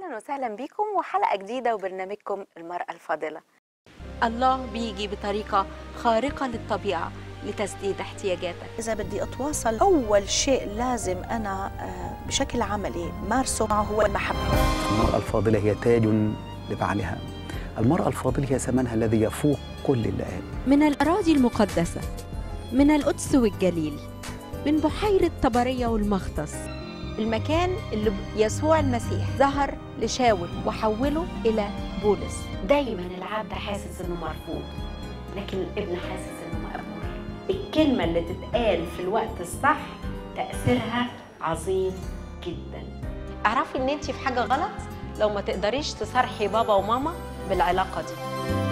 اهلا وسهلا بكم وحلقه جديده وبرنامجكم المراه الفاضله الله بيجي بطريقة خارقة للطبيعة لتسديد احتياجاتك إذا بدي أتواصل أول شيء لازم أنا آه، بشكل عملي مارسه معه هو المحبة المرأة الفاضلة هي تاج لبعلها المرأة الفاضلة هي ثمنها الذي يفوق كل اللئام من الأراضي المقدسة من القدس والجليل من بحيرة طبرية والمختص المكان اللي يسوع المسيح ظهر لشاول وحوله إلى بولس دايما العبد حاسس انه مرفوض لكن الابن حاسس انه مقبول الكلمة اللي تتقال في الوقت الصح تأثيرها عظيم جدا اعرفي ان انت في حاجة غلط لو ما تقدريش تصارحي بابا وماما بالعلاقة دي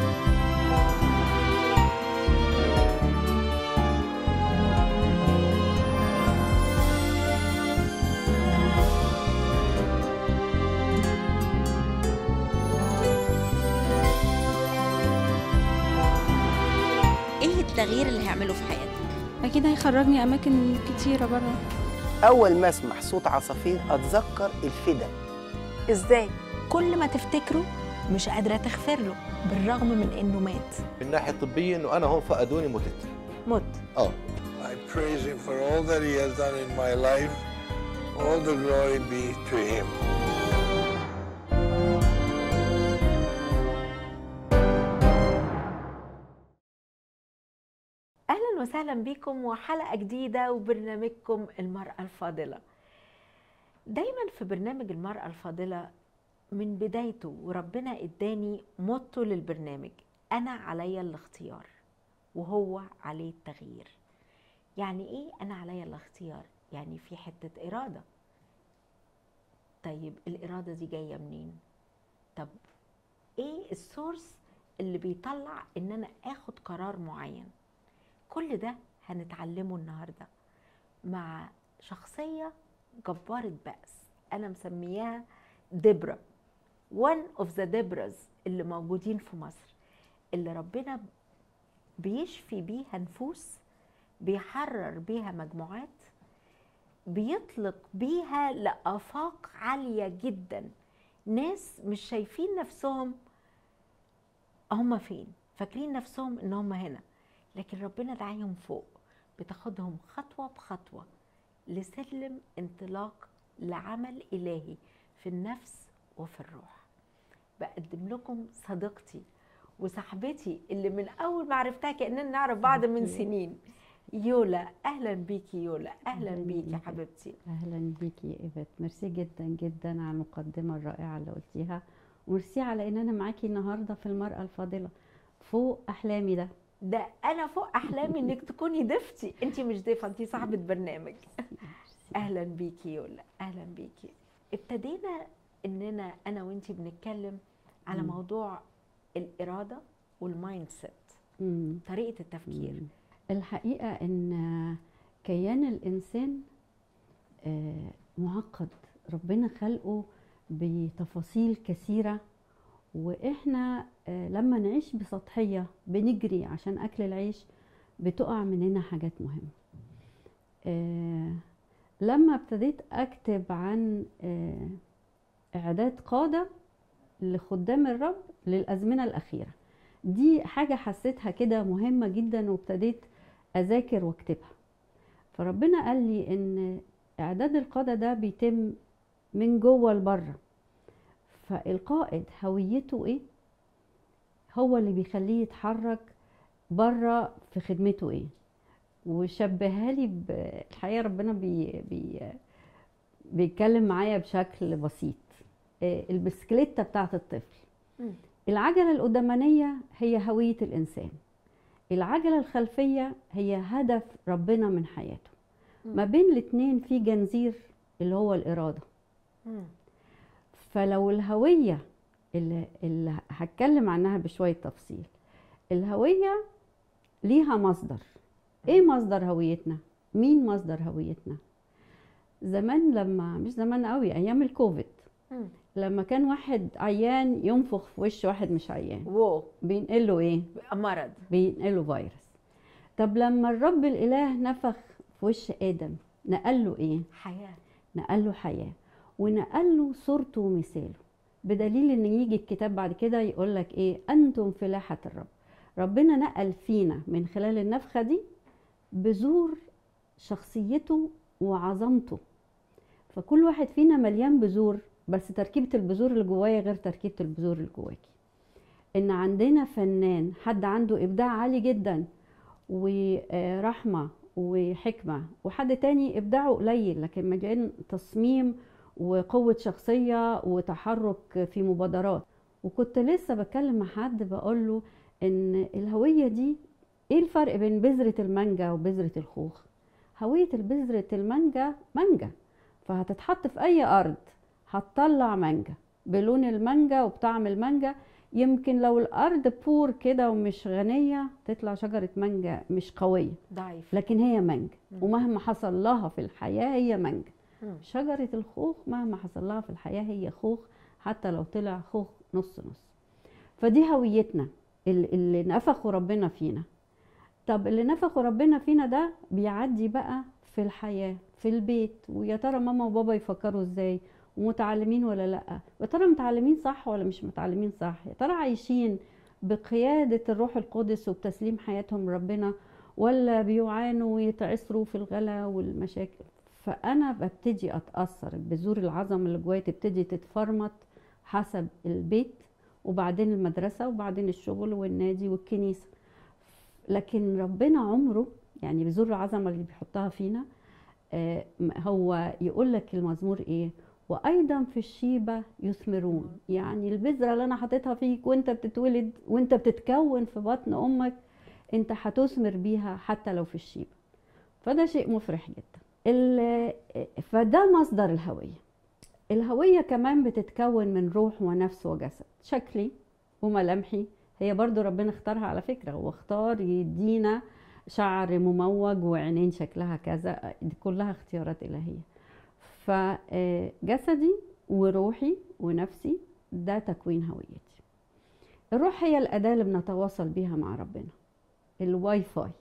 ايه التغيير اللي هيعمله في حياتك أكيد هيخرجني أماكن كتيرة برا أول ما أسمع صوت عصافير أتذكر الفدا ازاي كل ما تفتكره مش قادرة تغفر له بالرغم من انه مات من الناحيه الطبيه انه انا هون فقدوني متت مت اه I praise him for all that he has done in my life. All the glory be to him. اهلا وسهلا بكم وحلقه جديده وبرنامجكم المراه الفاضله دايما في برنامج المراه الفاضله من بدايته وربنا اداني موتو للبرنامج انا عليا الاختيار وهو عليه التغيير يعني ايه انا عليا الاختيار يعني في حته اراده طيب الاراده دي جايه منين طب ايه السورس اللي بيطلع ان انا اخد قرار معين كل ده هنتعلمه النهارده مع شخصيه جباره بأس انا مسمياها دبرة one of the دبرز اللي موجودين في مصر اللي ربنا بيشفي بيها نفوس بيحرر بيها مجموعات بيطلق بيها لآفاق عالية جدا ناس مش شايفين نفسهم هم فين فاكرين نفسهم ان هم هنا لكن ربنا دعاهم فوق بتاخدهم خطوة بخطوة لسلم انطلاق لعمل إلهي في النفس وفي الروح بقدم لكم صديقتي وصاحبتي اللي من أول ما عرفتها كأننا نعرف بعض من سنين يولا أهلا بيكي يولا أهلا أهلاً بيكي بيكي. حبيبتي اهلا بيكي يا ايفات ميرسي جدا جدا على المقدمه الرائعه اللي قلتيها وميرسي على ان انا معاكي النهارده في المراه الفاضله فوق احلامي ده ده أنا فوق أحلامي إنك تكوني ضيفتي أنت مش ضيفة أنت صاحبة برنامج اهلا بيكي يولا اهلا بيكي ابتدينا اننا انا وانتي بنتكلم على مم. موضوع الاراده والمايند سيت مم. طريقه التفكير مم. الحقيقه ان كيان الانسان آه، معقد ربنا خلقه بتفاصيل كثيره واحنا آه، لما نعيش بسطحيه بنجري عشان اكل العيش بتقع مننا حاجات مهمه آه، لما ابتديت اكتب عن آه، اعداد قاده لخدام الرب للازمنه الاخيره دي حاجه حسيتها كده مهمه جدا وابتديت اذاكر واكتبها فربنا قال لي ان اعداد القاده ده بيتم من جوه لبره فالقائد هويته ايه هو اللي بيخليه يتحرك بره في خدمته ايه وشبهها لي ب- الحقيقه ربنا بي بي بيتكلم معايا بشكل بسيط آه، البسكليتة بتاعت الطفل مم. العجلة القدامانية هي هوية الإنسان العجلة الخلفية هي هدف ربنا من حياته مم. ما بين الاتنين في جنزير اللي هو الإرادة مم. فلو الهوية اللي, اللي هتكلم عنها بشوية تفصيل الهوية ليها مصدر ايه مصدر هويتنا مين مصدر هويتنا زمان لما مش زمان قوي ايام الكوفيد مم. لما كان واحد عيان ينفخ في وش واحد مش عيان واو بينقله ايه مرض بينقله فيروس طب لما الرب الاله نفخ في وش ادم نقله ايه حياه نقله حياه ونقله صورته ومثاله بدليل ان يجي الكتاب بعد كده يقول لك ايه انتم فلاحة الرب ربنا نقل فينا من خلال النفخة دي بذور شخصيته وعظمته فكل واحد فينا مليان بذور بس تركيبة البذور اللي جوايا غير تركيبة البذور اللي جواكي ان عندنا فنان حد عنده ابداع عالي جدا ورحمة وحكمة وحد تاني ابداعه قليل لكن مليان تصميم وقوة شخصية وتحرك في مبادرات وكنت لسه بتكلم مع حد بقول له ان الهوية دي ايه الفرق بين بذرة المانجا وبذرة الخوخ هوية البذرة المانجا مانجا فهتتحط في اي ارض هتطلع مانجا بلون المانجا وبطعم المانجا يمكن لو الارض بور كده ومش غنية تطلع شجرة مانجا مش قوية ضعيف لكن هي مانجا مم. ومهما حصل لها في الحياة هي مانجا مم. شجرة الخوخ مهما حصل لها في الحياة هي خوخ حتى لو طلع خوخ نص نص فدي هويتنا اللي اللي نفخوا ربنا فينا طب اللي نفخوا ربنا فينا ده بيعدي بقى في الحياة في البيت ويا ترى ماما وبابا يفكروا ازاي ومتعلمين ولا لا يا ترى متعلمين صح ولا مش متعلمين صح يا ترى عايشين بقيادة الروح القدس وبتسليم حياتهم ربنا ولا بيعانوا ويتعسروا في الغلا والمشاكل فانا ببتدي اتاثر بذور العظم اللي جوايا تبتدي تتفرمط حسب البيت وبعدين المدرسه وبعدين الشغل والنادي والكنيسه لكن ربنا عمره يعني بذور العظمه اللي بيحطها فينا آه، هو يقول لك المزمور ايه وايضا في الشيبه يثمرون يعني البذره اللي انا حاططها فيك وانت بتتولد وانت بتتكون في بطن امك انت هتثمر بيها حتى لو في الشيبه فده شيء مفرح جدا ال- فده مصدر الهويه الهويه كمان بتتكون من روح ونفس وجسد شكلي وملامحي هي برضو ربنا اختارها على فكره هو اختار يدينا شعر مموج وعينين شكلها كذا دي كلها اختيارات الهيه فجسدي وروحي ونفسي ده تكوين هويتي الروح هي الأداة اللي بنتواصل بيها مع ربنا الواي فاي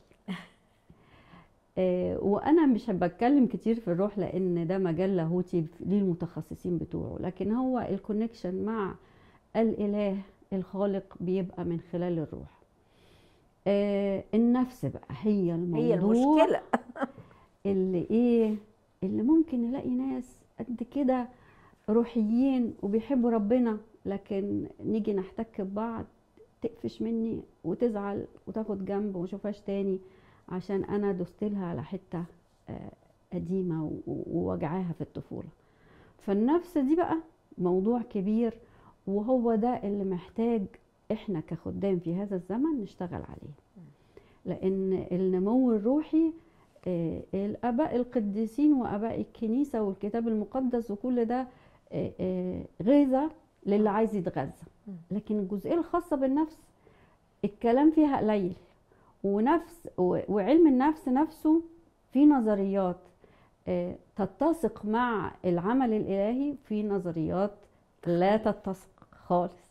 آه، وانا مش بتكلم كتير في الروح لان ده مجال لاهوتي ليه المتخصصين بتوعه لكن هو الكونكشن مع الاله الخالق بيبقى من خلال الروح آه، النفس بقى هي الموضوع هي المشكلة اللي ايه اللي ممكن نلاقي ناس قد كده روحيين وبيحبوا ربنا لكن نيجي نحتك ببعض تقفش مني وتزعل وتاخد جنب وما اشوفهاش تاني عشان انا دوست لها على حته آه، قديمه و- ووجعاها في الطفوله فالنفس دي بقى موضوع كبير وهو ده اللي محتاج احنا كخدام في هذا الزمن نشتغل عليه لان النمو الروحي آه، الاباء القديسين واباء الكنيسه والكتاب المقدس وكل ده آه، آه، غذاء للي عايز يتغذى لكن الجزئيه الخاصه بالنفس الكلام فيها قليل ونفس و- وعلم النفس نفسه في نظريات آه، تتسق مع العمل الالهي في نظريات لا تتسق خالص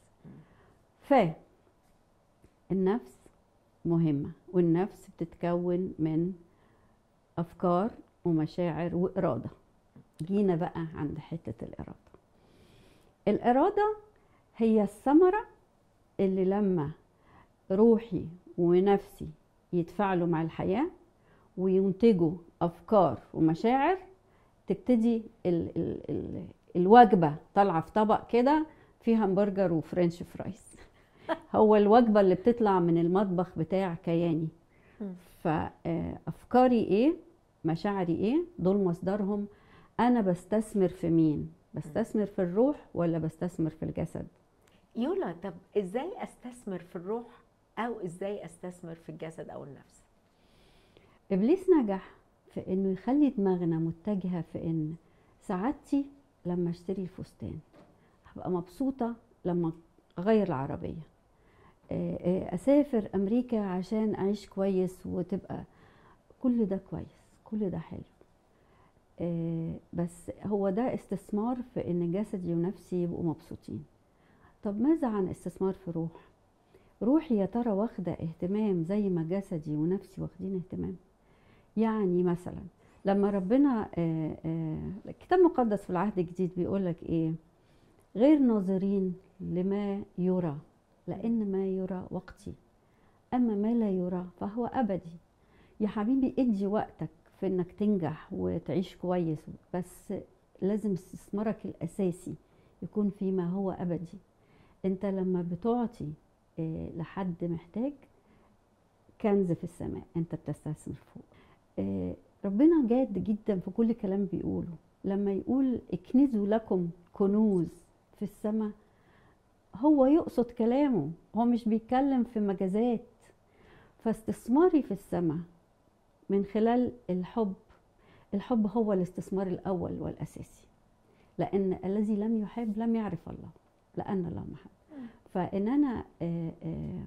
فالنفس مهمه والنفس بتتكون من افكار ومشاعر واراده جينا بقى عند حته الاراده الاراده هي الثمره اللي لما روحي ونفسي يتفاعلوا مع الحياه وينتجوا افكار ومشاعر تبتدي ال ال ال الوجبه طالعه في طبق كده فيها همبرجر وفرنش فرايز هو الوجبه اللي بتطلع من المطبخ بتاع كياني فافكاري ايه مشاعري ايه دول مصدرهم انا بستثمر في مين بستثمر في الروح ولا بستثمر في الجسد يولا طب ازاي استثمر في الروح او ازاي استثمر في الجسد او النفس ابليس نجح في انه يخلي دماغنا متجهه في ان سعادتي لما اشتري الفستان هبقى مبسوطه لما اغير العربيه آه، آه، اسافر امريكا عشان اعيش كويس وتبقى كل ده كويس كل ده حلو آه، بس هو ده استثمار في ان جسدي ونفسي يبقوا مبسوطين طب ماذا عن استثمار في روح روحي يا ترى واخده اهتمام زي ما جسدي ونفسي واخدين اهتمام يعني مثلا لما ربنا آه، آه، الكتاب المقدس في العهد الجديد بيقول لك ايه غير ناظرين لما يرى لأن ما يرى وقتي أما ما لا يرى فهو أبدي يا حبيبي ادي وقتك في انك تنجح وتعيش كويس بس لازم استثمارك الأساسي يكون فيما هو أبدي انت لما بتعطي آه، لحد محتاج كنز في السماء انت بتستثمر فوق آه، ربنا جاد جدا في كل كلام بيقوله لما يقول اكنزوا لكم كنوز في السماء هو يقصد كلامه هو مش بيتكلم في مجازات فاستثماري في السماء من خلال الحب الحب هو الاستثمار الأول والأساسي لأن الذي لم يحب لم يعرف الله لأن الله محب فإن أنا آه، آه،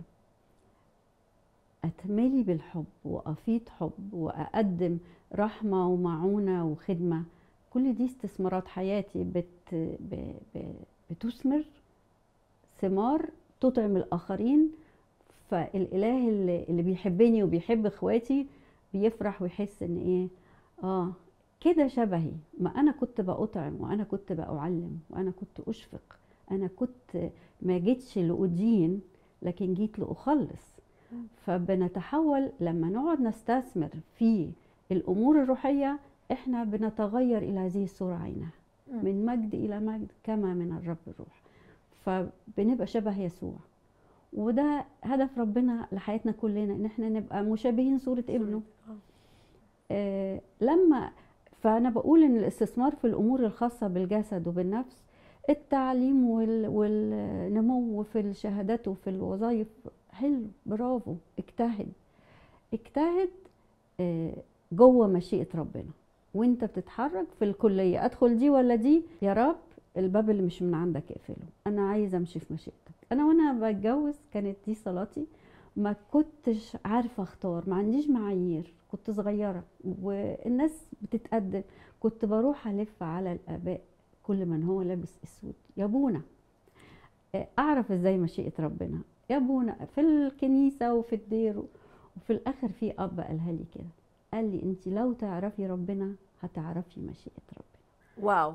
أتملي بالحب وأفيض حب وأقدم رحمة ومعونة وخدمة كل دي استثمارات حياتي بت ب- ب- بتثمر ثمار تطعم الآخرين فالإله اللي اللي بيحبني وبيحب إخواتي بيفرح ويحس إن إيه آه كده شبهي ما أنا كنت بأطعم وأنا كنت بأعلم وأنا كنت أشفق أنا كنت ما جيتش لأدين لكن جيت لأخلص فبنتحول لما نقعد نستثمر في الأمور الروحية إحنا بنتغير إلى هذه الصورة عينها من مجد إلى مجد كما من الرب الروح فبنبقى شبه يسوع وده هدف ربنا لحياتنا كلنا ان احنا نبقى مشابهين صورة ابنه آه لما فانا بقول ان الاستثمار في الامور الخاصة بالجسد وبالنفس التعليم وال والنمو في الشهادات وفي الوظائف حلو برافو اجتهد اجتهد آه جوه مشيئة ربنا وانت بتتحرك في الكلية ادخل دي ولا دي يا رب الباب اللي مش من عندك اقفله انا عايزه امشي في مشيئتك انا وانا بتجوز كانت دي صلاتي ما كنتش عارفه اختار ما عنديش معايير كنت صغيره والناس بتتقدم كنت بروح الف على الاباء كل من هو لابس اسود يا ابونا اعرف ازاي مشيئه ربنا يا ابونا في الكنيسه وفي الدير وفي الاخر في اب قالها لي كده قال لي انت لو تعرفي ربنا هتعرفي مشيئه ربنا واو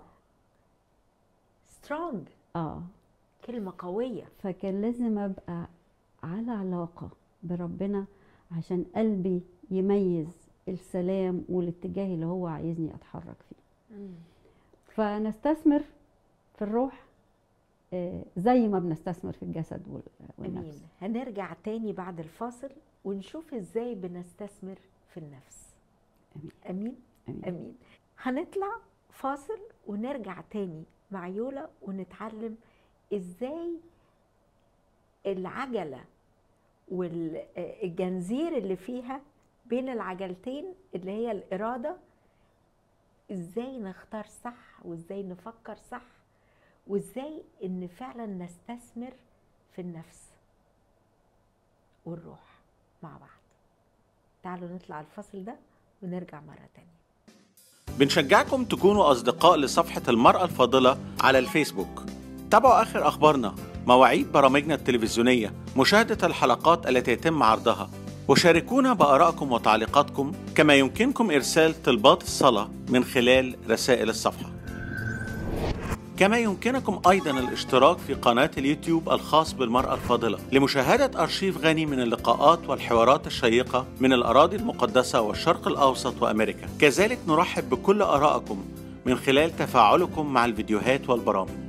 سترونج اه كلمة قوية فكان لازم ابقى على علاقه بربنا عشان قلبي يميز السلام والاتجاه اللي هو عايزني اتحرك فيه فنستثمر في الروح آه، زي ما بنستثمر في الجسد وال- والنفس أمين هنرجع تاني بعد الفاصل ونشوف ازاي بنستثمر في النفس أمين. أمين أمين. أمين هنطلع فاصل ونرجع تاني مع يولا ونتعلم ازاي العجلة والجنزير اللي فيها بين العجلتين اللي هي الإرادة ازاي نختار صح وازاي نفكر صح وازاي ان فعلا نستثمر في النفس والروح مع بعض تعالوا نطلع الفصل ده ونرجع مرة تانية بنشجعكم تكونوا أصدقاء لصفحة المرأة الفاضلة على الفيسبوك تابعوا آخر أخبارنا مواعيد برامجنا التلفزيونية مشاهدة الحلقات التي يتم عرضها وشاركونا بآرائكم وتعليقاتكم كما يمكنكم إرسال طلبات الصلاة من خلال رسائل الصفحة كما يمكنكم أيضا الاشتراك في قناة اليوتيوب الخاص بالمرأة الفاضلة لمشاهدة أرشيف غني من اللقاءات والحوارات الشيقة من الأراضي المقدسة والشرق الأوسط وأمريكا كذلك نرحب بكل آرائكم من خلال تفاعلكم مع الفيديوهات والبرامج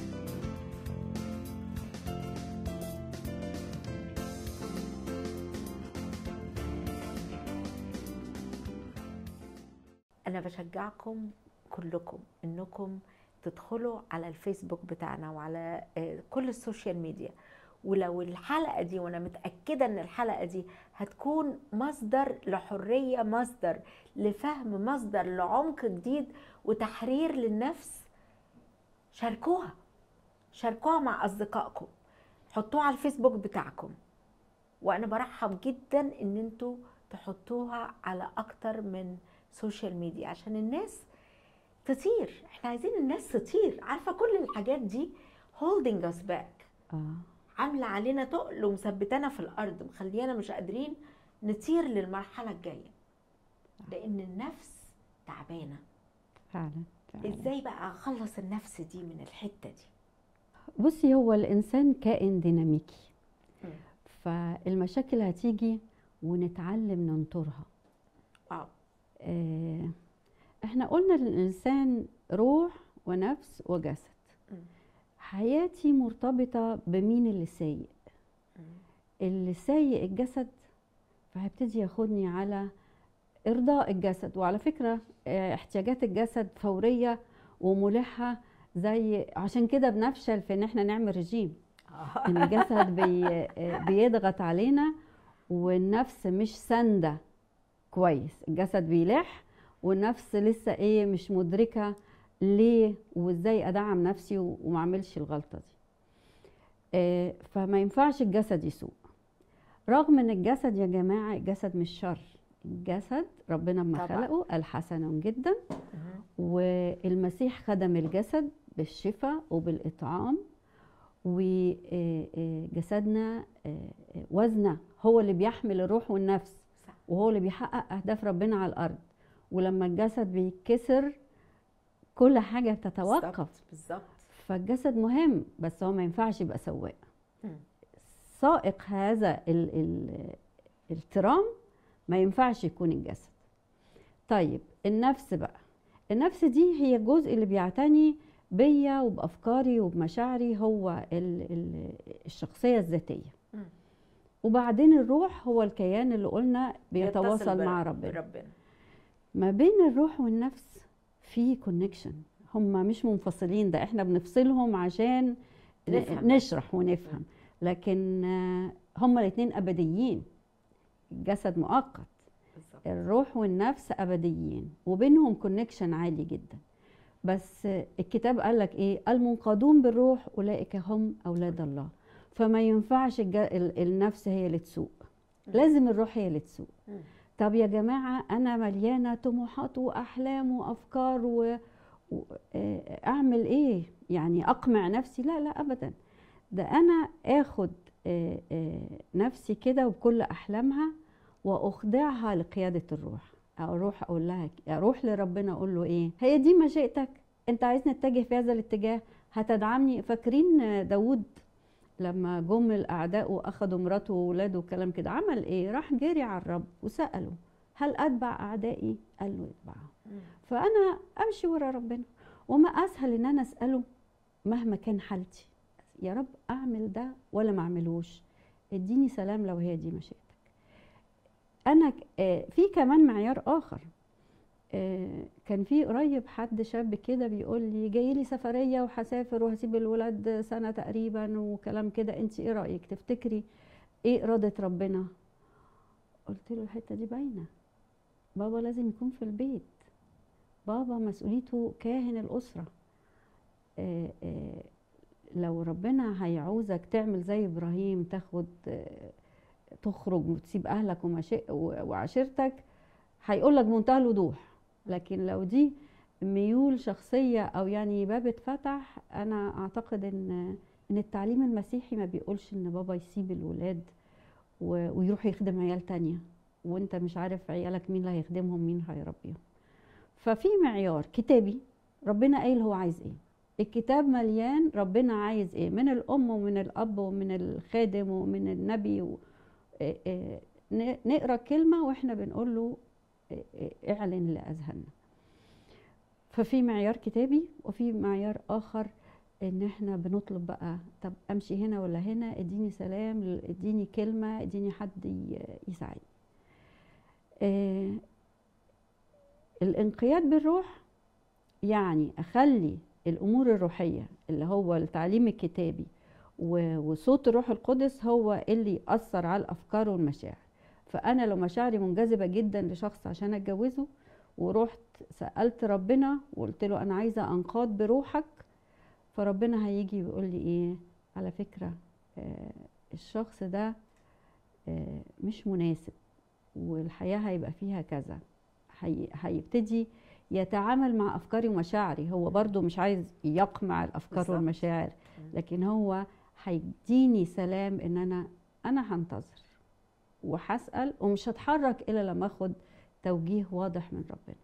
أنا بشجعكم كلكم إنكم تدخلوا على الفيسبوك بتاعنا وعلى آه، كل السوشيال ميديا ولو الحلقة دي وأنا متأكدة إن الحلقة دي هتكون مصدر لحرية مصدر لفهم مصدر لعمق جديد وتحرير للنفس شاركوها شاركوها مع أصدقائكم حطوها على الفيسبوك بتاعكم وأنا برحب جدا إن انتوا تحطوها على أكتر من سوشيال ميديا عشان الناس تطير احنا عايزين الناس تطير عارفه كل الحاجات دي holding us back اه عامله علينا تقل ومثبتانا في الارض مخليانا مش قادرين نطير للمرحله الجايه لان النفس تعبانه فعلا فعلا ازاي بقى اخلص النفس دي من الحته دي بصي هو الانسان كائن ديناميكي فالمشاكل هتيجي ونتعلم ننطرها واو آه، احنا قلنا الانسان روح ونفس وجسد مم. حياتي مرتبطه بمين اللي سايق اللي سايق الجسد فهيبتدي ياخدني على ارضاء الجسد وعلى فكره آه، احتياجات الجسد فوريه وملحه زي عشان كده بنفشل في ان احنا نعمل رجيم ان الجسد بي آه، بيضغط علينا والنفس مش سانده كويس الجسد بيلح والنفس لسه ايه مش مدركه ليه وازاي ادعم نفسي و- وما اعملش الغلطه دي آه، فما ينفعش الجسد يسوق رغم ان الجسد يا جماعه الجسد مش شر الجسد ربنا لما طبعاً. خلقه قال حسن جدا والمسيح خدم الجسد بالشفاء وبالإطعام وجسدنا وزنه هو اللي بيحمل الروح والنفس صح. وهو اللي بيحقق أهداف ربنا على الأرض ولما الجسد بيتكسر كل حاجة بتتوقف بالظبط بالظبط فالجسد مهم بس هو ما ينفعش يبقى سواق مم. سائق هذا ال ال الترام ما ينفعش يكون الجسد طيب النفس بقى النفس دي هي الجزء اللي بيعتني بيا وبأفكاري وبمشاعري هو ال ال الشخصية الذاتية مم. وبعدين الروح هو الكيان اللي قلنا بيتصل بيتواصل مع برب- ربنا بربنا ما بين الروح والنفس في كونكشن هما مش منفصلين ده احنا بنفصلهم عشان ن- نفهم. نشرح ونفهم لكن آه، هما الاثنين ابديين الجسد مؤقت بالظبط الروح والنفس ابديين وبينهم كونكشن عالي جدا بس آه، الكتاب قال لك ايه المنقادون بالروح اولئك هم اولاد الله فما ينفعش الج- ال- النفس هي اللي تسوق لازم الروح هي اللي تسوق مم. طب يا جماعة أنا مليانة طموحات وأحلام وأفكار و... و... آه، أعمل إيه؟ يعني أقمع نفسي؟ لا لا أبدا ده أنا آخد آه، آه، نفسي كده وبكل أحلامها وأخضعها لقيادة الروح أروح أقول لها أروح لربنا أقول له إيه؟ هي دي مشيئتك أنت عايزني أتجه في هذا الاتجاه هتدعمني فاكرين آه، داود لما جم الاعداء واخدوا مراته واولاده وكلام كده عمل ايه راح جري على الرب وساله هل اتبع اعدائي قال له اتبعهم مم. فانا امشي ورا ربنا وما اسهل ان انا اساله مهما كان حالتي يا رب اعمل ده ولا ما اعملوش اديني سلام لو هي دي مشيئتك انا ك- آه، في كمان معيار اخر آه، كان في قريب حد شاب كده بيقول لي جاي لي سفريه وهسافر وهسيب الولاد سنه تقريبا وكلام كده انت ايه رايك تفتكري ايه اراده ربنا قلت له الحته دي باينه بابا لازم يكون في البيت بابا مسؤوليته كاهن الاسره آه، آه، لو ربنا هيعوزك تعمل زي ابراهيم تاخد آه، تخرج وتسيب اهلك ومشا- وعشيرتك هيقول لك بمنتهى الوضوح لكن لو دي ميول شخصيه او يعني باب اتفتح انا اعتقد ان ان التعليم المسيحي ما بيقولش ان بابا يسيب الولاد و- ويروح يخدم عيال تانية وانت مش عارف عيالك مين اللي هيخدمهم مين هيربيهم ففي معيار كتابي ربنا قايل هو عايز ايه الكتاب مليان ربنا عايز ايه من الام ومن الاب ومن الخادم ومن النبي و... إيه إيه ن- نقرا كلمه واحنا بنقول له إيه إيه اعلن لاذهاننا ففي معيار كتابي وفي معيار اخر ان احنا بنطلب بقى طب امشي هنا ولا هنا اديني سلام اديني كلمه اديني حد ي- يساعدني آه الانقياد بالروح يعني اخلي الامور الروحيه اللي هو التعليم الكتابي و- وصوت الروح القدس هو اللي ياثر على الافكار والمشاعر فانا لو مشاعري منجذبه جدا لشخص عشان اتجوزه ورحت سالت ربنا وقلت له انا عايزه انقاد بروحك فربنا هيجي ويقول لي ايه على فكره آه الشخص ده آه مش مناسب والحياه هيبقى فيها كذا هي- هيبتدي يتعامل مع افكاري ومشاعري هو برضو مش عايز يقمع الافكار بالظبط. والمشاعر لكن هو هيديني سلام ان انا انا هنتظر وهسال ومش هتحرك الا لما اخد توجيه واضح من ربنا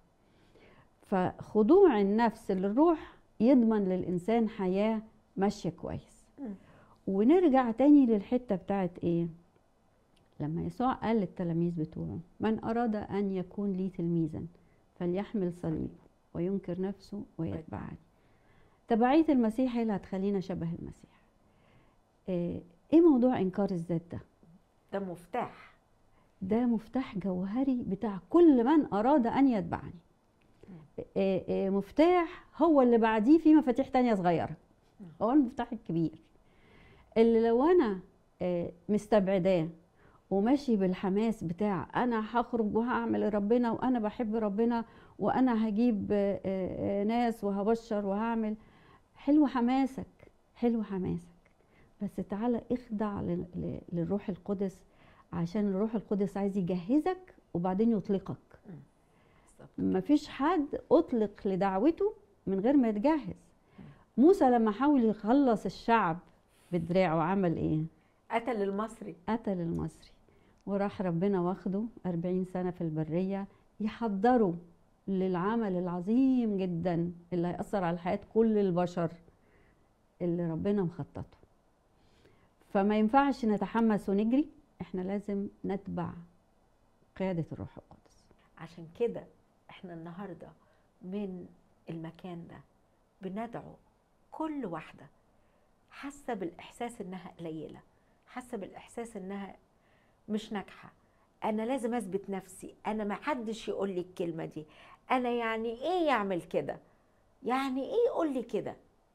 فخضوع النفس للروح يضمن للانسان حياه ماشيه كويس ونرجع تاني للحته بتاعت ايه لما يسوع قال للتلاميذ بتوعه من اراد ان يكون لي تلميذا فليحمل صليب وينكر نفسه ويتبعني تبعيه المسيح هي اللي هتخلينا شبه المسيح آه، ايه موضوع انكار الذات ده ده مفتاح ده مفتاح جوهري بتاع كل من اراد ان يتبعني آه، آه، مفتاح هو اللي بعديه في مفاتيح تانية صغيرة هو المفتاح الكبير اللي لو انا آه، مستبعداه وماشي بالحماس بتاع انا هخرج وهعمل ربنا وانا بحب ربنا وانا هجيب آه، آه، ناس وهبشر وهعمل حلو حماسك حلو حماسك بس تعالى اخضع لل- ل- للروح القدس عشان الروح القدس عايز يجهزك وبعدين يطلقك مفيش حد اطلق لدعوته من غير ما يتجهز موسى لما حاول يخلص الشعب بدراعه عمل ايه قتل المصري قتل المصري وراح ربنا واخده أربعين سنة في البرية يحضره للعمل العظيم جدا اللي هيأثر على حياة كل البشر اللي ربنا مخططه فما ينفعش نتحمس ونجري احنا لازم نتبع قيادة الروح القدس عشان كده احنا النهارده من المكان ده بندعو كل واحده حاسه بالاحساس انها قليله حاسه بالاحساس انها مش ناجحه انا لازم اثبت نفسي انا ما حدش يقول لي الكلمه دي انا يعني ايه يعمل كده يعني ايه يقول لي كده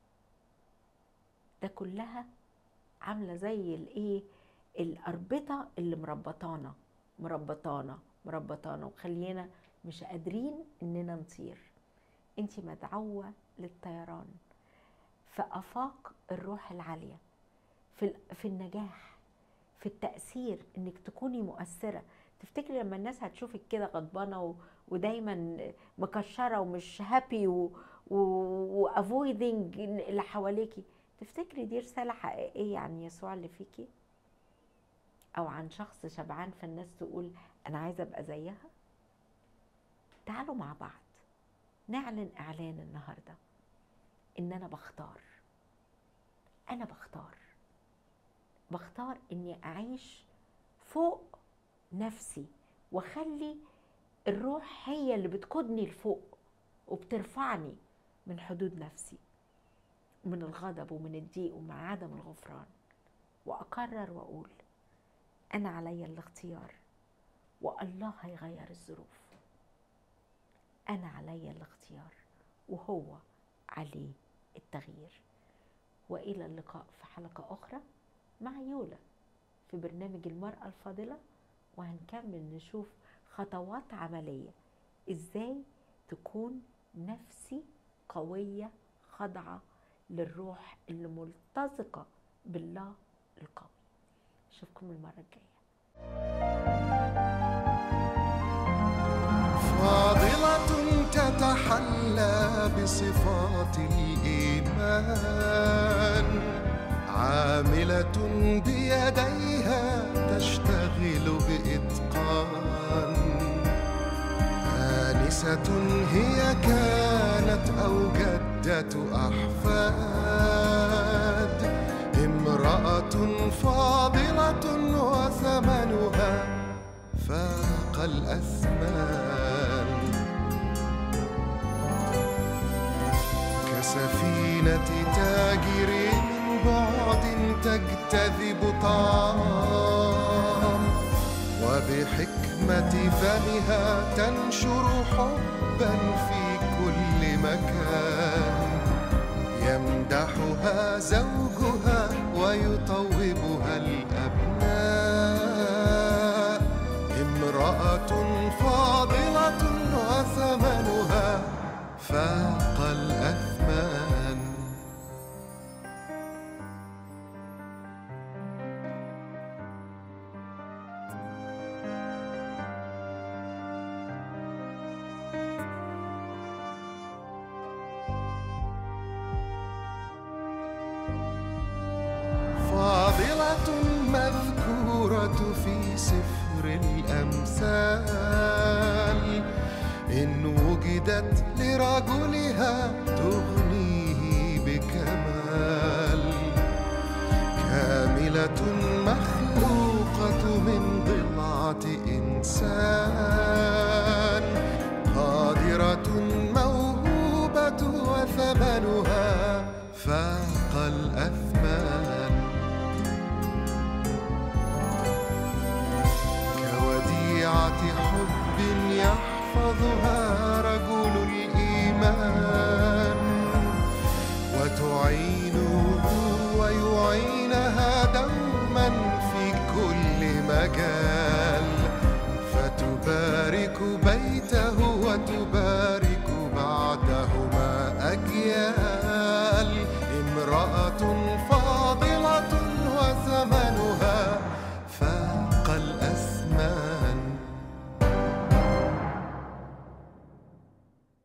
ده كلها عامله زي الايه الاربطه اللي مربطانا مربطانا مربطانا وخلينا مش قادرين اننا نطير انت مدعوه للطيران في افاق الروح العاليه في ال- في النجاح في التاثير انك تكوني مؤثره تفتكري لما الناس هتشوفك كده غضبانه و... ودايما مكشره ومش هابي و... و... وافويدنج اللي حواليكي تفتكري دي رساله حقيقيه عن يسوع اللي فيكي او عن شخص شبعان فالناس تقول انا عايزه ابقى زيها تعالوا مع بعض نعلن اعلان النهارده ان انا بختار انا بختار بختار اني اعيش فوق نفسي واخلي الروح هي اللي بتقودني لفوق وبترفعني من حدود نفسي ومن الغضب ومن الضيق ومن عدم الغفران واقرر واقول انا عليا الاختيار والله هيغير الظروف انا عليا الاختيار وهو عليه التغيير والى اللقاء في حلقه اخرى مع يولا في برنامج المراه الفاضله وهنكمل نشوف خطوات عمليه ازاي تكون نفسي قويه خاضعه للروح اللي ملتصقه بالله القوي اشوفكم المره الجايه فاضلة تتحلى بصفات الإيمان عاملة بيديها تشتغل بإتقان آنسة هي كانت أو جدة أحفاد امرأة فاضلة وثمنها فاق الأثمان كسفينة تاجر من بعد تجتذب طعام وبحكمة فمها تنشر حبا في كل مكان يمدحها زوجها ويطوبها الأبناء امرأة فاضلة وثمنها فاق الأثمان فاضلة مذكورة في سفر الأمثال إن وجدت لرجلها تغنيه بكمال طاهرة مخلوقة من ضلعة إنسان قادرة موهوبة وثمنها فاق الأثمان كوديعة حب يحفظها رجل الإيمان وتعينه ويعينها دوما في كل مكان